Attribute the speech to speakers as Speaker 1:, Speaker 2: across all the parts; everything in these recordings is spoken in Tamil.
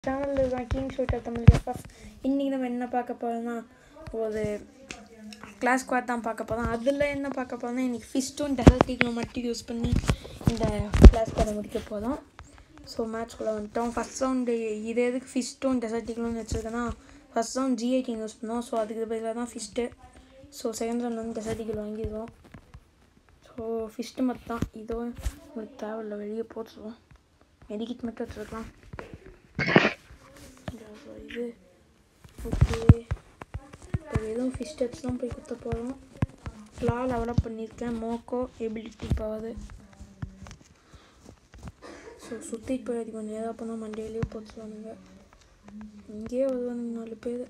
Speaker 1: சேனலில் தான் கிங் ஷூட்டர் தமிழ் எஃப்எஃப் இன்றைக்கி நம்ம என்ன பார்க்க போகிறோம்னா ஒரு கிளாஸ் குவாட் தான் பார்க்க போகிறோம் அதில் என்ன பார்க்க போகிறோம்னா இன்றைக்கி ஃபிஸ்ட்டும் டெசர்ட்டிகளும் மட்டும் யூஸ் பண்ணி இந்த கிளாஸ் குவாடை முடிக்க போகிறோம் ஸோ மேட்ச்குள்ளே வந்துட்டோம் ஃபஸ்ட் ரவுண்டு இது எதுக்கு ஃபிஸ்ட்டும் டெசர்ட்டிகளும் வச்சுருக்கேன்னா first round G eighteen use பண்ணோம் ஸோ அதுக்கு பதிலாக தான் ஃபிஸ்ட்டு ஸோ செகண்ட் ரவுண்ட் வந்து டெசர்ட்டிகள் வாங்கிடுவோம் ஸோ ஃபிஸ்ட்டு மட்டும் தான் இதுவும் உங்களுக்கு தேவையில்ல வெளியே போட்டுருவோம் மெடிக்கிட் மட்டும் வச்சுருக்கலாம் ஸோ இது ஓகே இப்போ வெறும் ஃபிஷ் டச் தான் போய் குத்த போகிறோம் லா டெவலப் பண்ணியிருக்கேன் மோக்கோ எபிலிட்டி பவர் ஸோ சுற்றிட்டு போய் அது கொஞ்சம் நேராக போனால் மண்டேலேயே போட்டுருவானுங்க இங்கேயே வருவானுங்க நாலு பேர்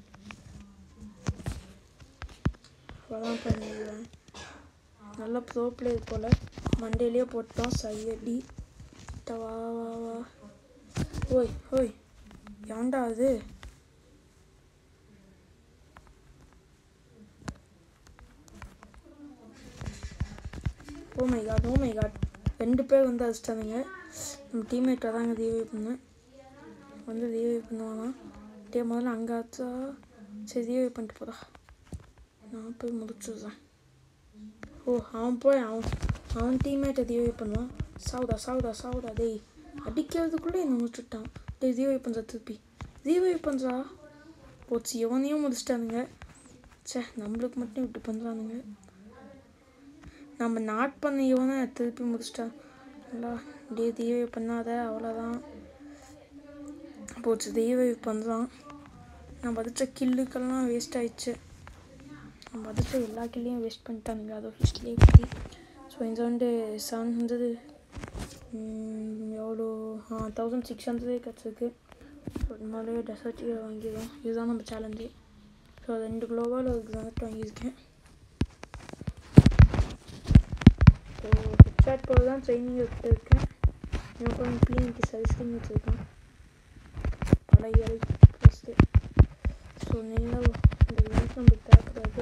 Speaker 1: அதான் பண்ணிடுவேன் நல்ல ப்ரோ பிளேயர் போல் மண்டேலேயே போட்டோம் சையடி வா வா வா ஓய் ஓய் ஏன்டா அது oh my god oh my god ரெண்டு பேர் வந்து அடிச்சிட்டானுங்க நம்ம டீம்மேட்டாக தாங்க ரீவே பண்ணேன் வந்து ரீவே பண்ணுவானா டே முதல்ல அங்கே ஆச்சா சரி ரீவே பண்ணிட்டு போதா நான் போய் முடிச்சிடுறேன் ஓ அவன் போய் அவன் அவன் டீம்மேட்டை ரீவே பண்ணுவான் சாவுதா சாவுதா சாவுதா டேய் அடிக்கிறதுக்குள்ளே என்னை முடிச்சுட்டான் டேய் ரீவை பண்ணுறா திருப்பி ரீவை பண்ணுறா போச்சு எவனையும் முடிச்சிட்டானுங்க சே நம்மளுக்கு மட்டும் இப்படி பண்ணுறானுங்க நம்ம நாட் பண்ண இவனை திருப்பி முடிச்சிட்டான் நல்லா டே ரீவை பண்ணாத அவ்வளோதான் போச்சு ரீவை பண்ணுறான் நான் பதிச்ச கில்லுக்கெல்லாம் வேஸ்ட் ஆயிடுச்சு நான் பதிச்ச எல்லா கில்லையும் வேஸ்ட் பண்ணிட்டானுங்க அதை ஹிஸ்ட்ரியே பற்றி ஸோ இந்த வந்து செவன் ஹண்ட்ரடு எவ்வளோ ஆ தௌசண்ட் சிக்ஸ் ஹண்ட்ரடே கிடச்சிருக்கு ஸோ இதனாலே டெசர்ட் வாங்கிடுவோம் இதுதான் நம்ம சேலஞ்சு ஸோ ரெண்டு குளோவால் ஒரு கிரானட் வாங்கியிருக்கேன் ஸோ ஹெட்ஷாட் போல தான் ட்ரைனிங் எடுத்துருக்கேன் எனக்கு வந்து பிஎன்டி சர்வீஸ்லையும் வச்சுருக்கேன் பழைய ஃபஸ்ட்டு ஸோ நல்லா இந்த லைஃப் நம்மளுக்கு தேவைப்படாது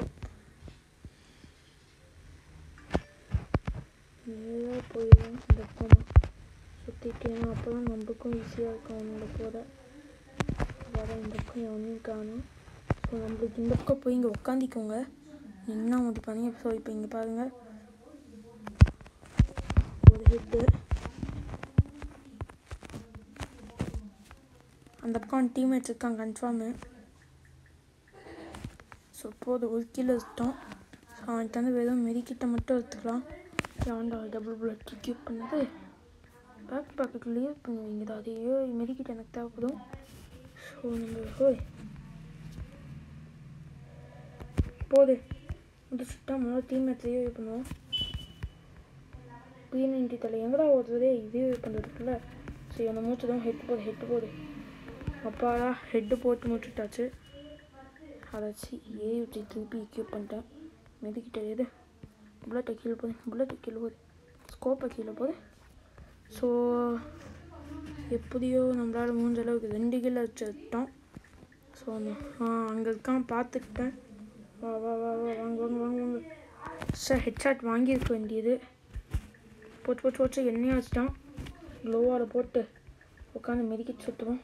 Speaker 1: நேராக போயிடும் இந்த பக்கம் சுற்றிட்டேன் அப்போ தான் நம்மளுக்கும் ஈஸியாக இருக்கும் அவங்கள போட வர இந்த பக்கம் எவனையும் காணும் ஸோ நம்மளுக்கு இந்த பக்கம் போய் இங்கே உட்காந்திக்கோங்க நின்னா முடிப்பாங்க ஸோ இப்போ இங்கே பாருங்கள் ஒரு ஹெட்டு அந்த பக்கம் டீம்மேட்ஸ் இருக்கான் கன்ஃபார்மு ஸோ போதும் ஒரு கிலோ எடுத்தோம் ஸோ அவன்கிட்ட வந்து வெறும் மெரிக்கிட்ட மட்டும் எடுத்துக்கலாம் ஏன்டா டபுள் புல்லட் கியூப் பண்ணது பேக் பேக்கு கிளியர் பண்ணுவீங்க தான் அதையோ மெரிக்கிட்ட எனக்கு தேவைப்படும் ஸோ நம்ம ஹோய் போது முடிச்சுட்டா முதல்ல டீம்மேட்ஸ் ரிவ்யூ பண்ணுவோம் பி நைன்டி தலை எங்கடா ஓடுறதே ரிவ்யூ பண்ணுறதுக்குள்ள சரி அந்த மூச்சு தான் ஹெட் போகுது ஹெட் போகுது அப்பாடா ஹெட்டு போட்டு முடிச்சுட்டாச்சு அதாச்சு ஏறி வச்சு திருப்பி கியூப் பண்ணிட்டேன் மெதுக்கிட்ட எது புல்லட்டை கீழே போகுது புல்லட்டை கீழே போகுது ஸ்கோப்பை கீழே போகுது ஸோ எப்படியோ நம்மளால் முடிஞ்ச அளவுக்கு ரெண்டு கிலோ வச்சுட்டோம் ஸோ ஆ அங்கே இருக்கான் பார்த்துக்கிட்டேன் வா வா வா வா வாங்க வாங்க வாங்க வாங்க சார் ஹெட்ஷாட் வாங்கியிருக்க வேண்டியது போச்சு போச்சு போச்சு எண்ணெயாக வச்சுட்டான் க்ளோவால் போட்டு உட்காந்து மெதிக்கிட்டு சுற்றுவோம்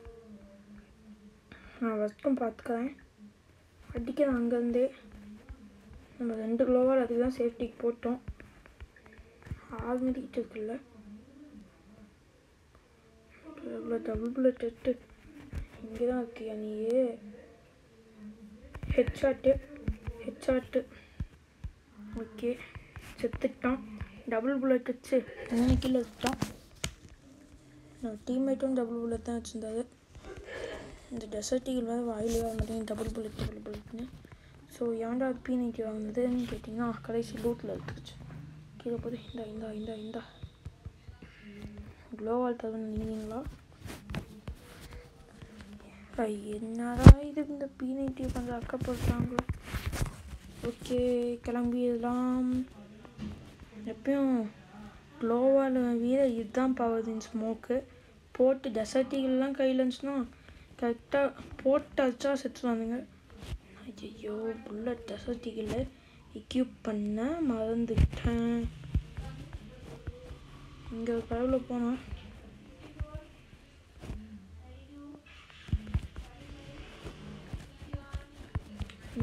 Speaker 1: நான் வரைக்கும் பார்த்துக்கிறேன் அடிக்கிறேன் அங்கேருந்தே நம்ம ரெண்டு க்ளோவால் அதுக்கு தான் சேஃப்டிக்கு போட்டோம் ஆறு மெதிக்கிட்டு இருக்குல்ல இவ்வளோ டபுள் புல்லட் எட்டு இங்கே தான் இருக்கியா நீயே ஹெட்ஷாட்டு ஹெட்ஷாட்டு ஓகே செத்துட்டான் டபுள் புல்லட் வச்சு மூணு கிலோ வச்சுட்டான் நான் டீம்மேட்டும் டபுள் புல்லட் தான் வச்சுருந்தாரு இந்த டெசர்ட்டிகள் வேறு வாயிலே வர மாட்டேங்குது டபுள் புல்லட் டபுள் புல்லட்னு ஸோ ஏன்டா பி நைன்டி வாங்கினதுன்னு கேட்டிங்கன்னா கடைசி லூட்டில் எடுத்துருச்சு கீழே போது இந்தா இந்தா இந்தா இந்தா க்ளோவால் தருவன் நினைக்கிறீங்களா என்னடா இது இந்த பி நைன்டி கொஞ்சம் அக்கப்படுறாங்களோ ஓகே கிளம்பிடலாம் எப்பயும் க்ளோவால் வீர இதுதான் பவர்தின் ஸ்மோக்கு போட்டு டெசர்ட்டிகள்லாம் கையில் இருந்துச்சுன்னா கரெக்டாக போட்டு அடிச்சா செத்துருவானுங்க ஐயோ புல்லட் டெசர்ட்டிகளை எக்யூப் பண்ண மறந்துட்டேன் இங்கே ஒரு கடவுள போனோம்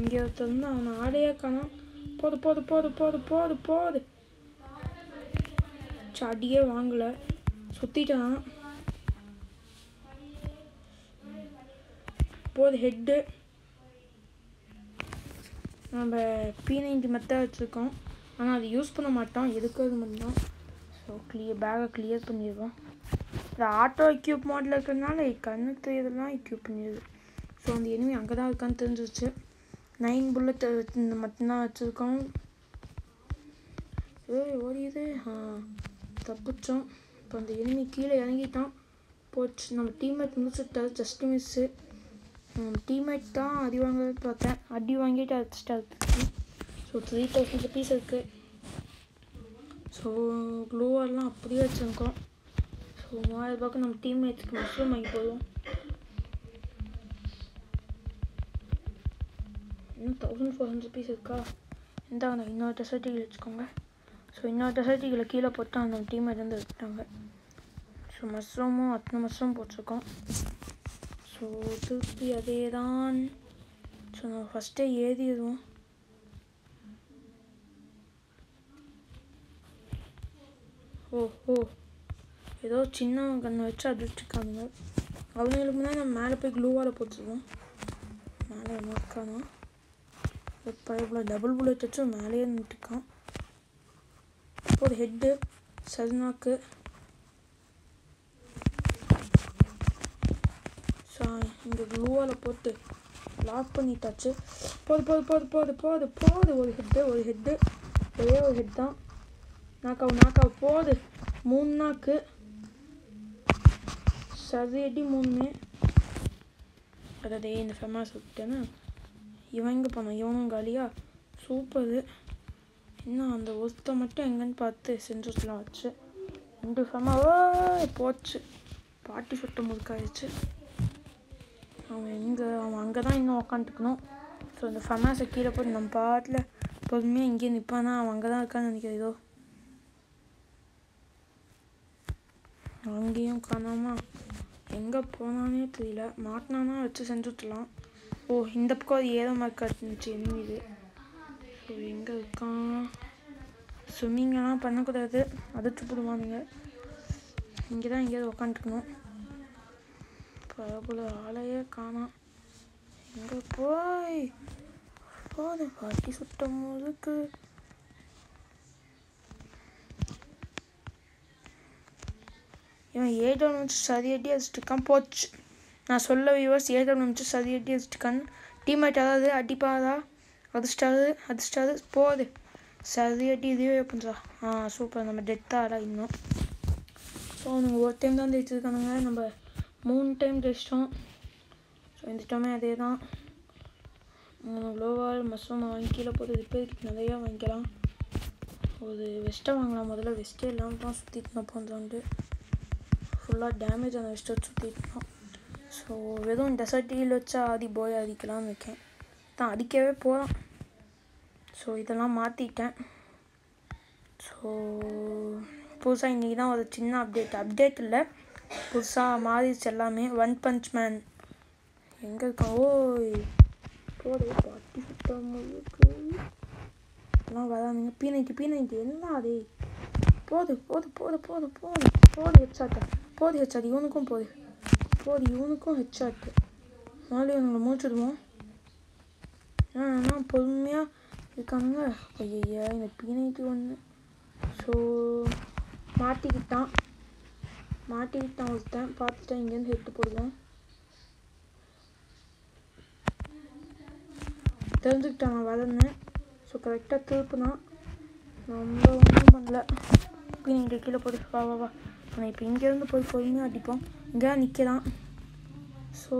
Speaker 1: இங்கே ஒருத்தர் வந்து அவனை ஆடையே காணோம் போது போது போது போது போது போது ச்ச, அடியே வாங்கல சுத்திட்டான் போது ஹெட்டு நம்ம பி நைன்டி மெத்தட் வச்சுருக்கோம் ஆனால் அது யூஸ் பண்ண மாட்டோம் எதுக்கு அது மட்டும் ஸோ கிளியர் பேக்கை கிளியர் பண்ணிடுவோம் இது ஆட்டோ எக்யூப் மாடலில் இருக்கிறதுனால கண்ணுக்கு தெரியறதெல்லாம் எக்யூப் பண்ணிடுது ஸோ அந்த எனிமி அங்கே தான் இருக்கான்னு தெரிஞ்சிருச்சு நைன் புல்லட் மட்டும்தான் வச்சுருக்கோம் ஏய் ஓடியுது ஆ தப்பிச்சோம் இப்போ அந்த எனிமி கீழே இறங்கிட்டான் போச்சு நம்ம டீம்மேட் முடிச்சுட்டாரு ஜஸ்ட் மிஸ்ஸு டீம்மேட் தான் அடி வாங்குறது பார்த்தேன் அடி வாங்கிட்டு அடிச்சிட்டாரு ஸோ த்ரீ தௌசண்ட் ருபீஸ் இருக்குது ஸோ க்ளூவெல்லாம் அப்படியே வச்சுருக்கோம் ஸோ மூவாயிரம் ரூபாய்க்கு நம்ம டீம்மேட்ஸ்க்கு மஷ்ரூம் வாங்கி போடுவோம் இன்னும் தௌசண்ட் ஃபோர் ஹண்ட்ரட் ருபீஸ் இருக்கா இந்தாங்க இன்னொரு டெசர்ட்டிகள் வச்சுக்கோங்க ஸோ இன்னொரு டெசர்ட்டிகளை கீழே போட்டு அந்த டீம்மேட் வந்து எடுத்துட்டாங்க ஸோ மஷ்ரூமும் அத்தனை மஷ்ரூம் போட்டிருக்கோம் ஸோ திருப்பி அதே தான் ஸோ நம்ம ஃபஸ்ட்டே ஏறிடுவோம் ஓ ஓ ஏதோ சின்ன கண்ணை வச்சு அடிச்சிருக்காங்க அவங்களுக்கு முன்னாடி நம்ம மேலே போய் க்ளூவால் போட்டுருவோம் மேலே என்ன இருக்கானா இப்போ இவ்வளோ டபுள் புல்லட் வச்சு மேலேயே நின்றுட்டுருக்கான் இப்போ ஒரு ஹெட்டு சர்னாக்கு ஸோ இங்கே க்ளூவால் போட்டு லாக் பண்ணிட்டாச்சு போது போது போது போது போது போது ஒரு ஹெட்டு ஒரு ஹெட்டு ஒரே ஒரு ஹெட் தான் நாக்காவு நாக்காவு போது மூணு நாக்கு சரி அடி மூணுமே அதாவது இந்த ஃபேமஸ் விட்டேன்னா இவன் எங்கே போனான் இவனும் காலியா சூப்பரு என்ன அந்த ஒருத்த மட்டும் எங்கன்னு பார்த்து செஞ்சுட்டுலாம் வச்சு ரெண்டு ஃபேமா ஓ போச்சு பாட்டி சுட்ட முறுக்காயிடுச்சு அவன் எங்கே அவன் அங்கே தான் இன்னும் உக்காந்துக்கணும் ஸோ அந்த ஃபமாஸை கீழே போட்டு நம்ம பாட்டில் பொறுமையாக இங்கேயே நிற்பானா அவன் அங்கே தான் இருக்கான்னு நினைக்கிறேன் ஏதோ அங்கேயும் காணாமா எங்கே போனானே தெரியல மாட்டினானா வச்சு செஞ்சுட்டலாம் ஓ இந்த பக்கம் அது ஏதோ மாதிரி கட்டுனுச்சு என்ன இது ஸோ எங்கே இருக்கான் ஸ்விம்மிங்கெல்லாம் பண்ணக்கூடாது அதிர்ச்சி போடுவானுங்க இங்கே தான் எங்கேயாவது உக்காந்துக்கணும் பரபல ஆளையே காணோம் எங்கே போய் போது பாட்டி சுட்டம் முழுக்கு இவன் ஏ டவுன் வச்சு சரி அடி அடிச்சிட்டுருக்கான் போச்சு நான் சொல்ல வியூவர்ஸ் ஏ டவுன் வச்சு சரி அடி அடிச்சிட்டுருக்கான் டீம்மேட் அதாவது அடிப்பாதா அதிர்ஷ்டாது அதிர்ஷ்டாது போகுது சரி அடி இதுவே பண்ணுறா ஆ சூப்பர் நம்ம டெத்தாடா இன்னும் ஸோ அவங்க ஒரு டைம் தான் ஜெயிச்சிருக்கானுங்க நம்ம மூணு டைம் ஜெயிச்சிட்டோம் ஸோ இந்த டைமே அதே தான் மூணு க்ளோவால் மஷ்ரூம் வாங்கி கீழே போட்டு ரிப்பேருக்கு நிறையா வாங்கிக்கலாம் ஒரு வெஸ்ட்டை வாங்கலாம் முதல்ல வெஸ்ட்டே இல்லாமல் தான் சுற்றிட்டு இருந்தோம் போன்றோண்டு ஃபுல்லாக டேமேஜ் ஆன வெஸ்ட்டை சுற்றிட்டு இருந்தோம் ஸோ வெறும் டெசர்ட்டில் வச்சா ஆதி போய் அடிக்கலாம்னு இருக்கேன் தான் அடிக்கவே போகிறான் ஸோ இதெல்லாம் மாற்றிட்டேன் ஸோ புதுசாக இன்றைக்கி தான் ஒரு சின்ன அப்டேட் அப்டேட் இல்லை புதுசாக மாறிடுச்சு எல்லாமே ஒன் பஞ்ச் மேன் எங்கே இருக்கான் ஓய் போடு பாட்டி சுத்தம் முழுக்கு எல்லாம் வரானுங்க பீனைக்கு பீனைக்கு என்ன அது போது போது போது போது போது போது ஹெச்சாட்டு போது ஹெச்சாட்டு இவனுக்கும் போது போது இவனுக்கும் ஹெச்சாட்டு நாளைக்கு இவனுங்களை மூச்சுடுவோம் ஆ பொறுமையாக இருக்கானுங்க ஐயா இந்த பீனைக்கு ஒன்று ஸோ மாட்டிக்கிட்டான் மாட்டிக்கிட்டான் ஒருத்தன் பார்த்துட்டேன் இங்கேருந்து ஹெட்டு போடுவேன் தெரிஞ்சுக்கிட்டான் நான் வரேன்னு ஸோ கரெக்டாக திருப்பினான் நம்ம ஒன்றும் பண்ணல இப்போ நீங்கள் கீழே போடு வா வா வா ஆனால் இப்போ இங்கேருந்து போய் பொறுமையாக அடிப்போம் இங்கே நிற்கிறான் ஸோ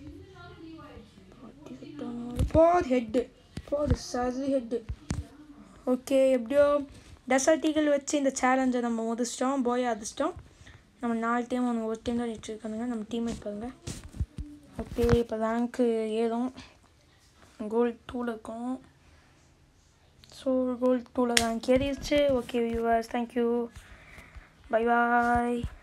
Speaker 1: போது ஹெட்டு போது சரி ஹெட்டு ஓகே எப்படியோ டெசர்ட்டிகள் வச்சு இந்த சேலஞ்சை நம்ம முடிச்சிட்டோம் போய் அதிர்ஷ்டம் நம்ம நாலு டைம் அவங்க ஒரு டைம் தான் வச்சுருக்கானுங்க நம்ம டீம்மேட் பாருங்க ஓகே இப்போ ரேங்க்கு ஏறும் கோல்ட் டூவில் இருக்கும் ஸோ கோல்ட் டூவில் ரேங்க் ஏறிடுச்சு ஓகே வியூவர்ஸ் தேங்க்யூ பை பாய்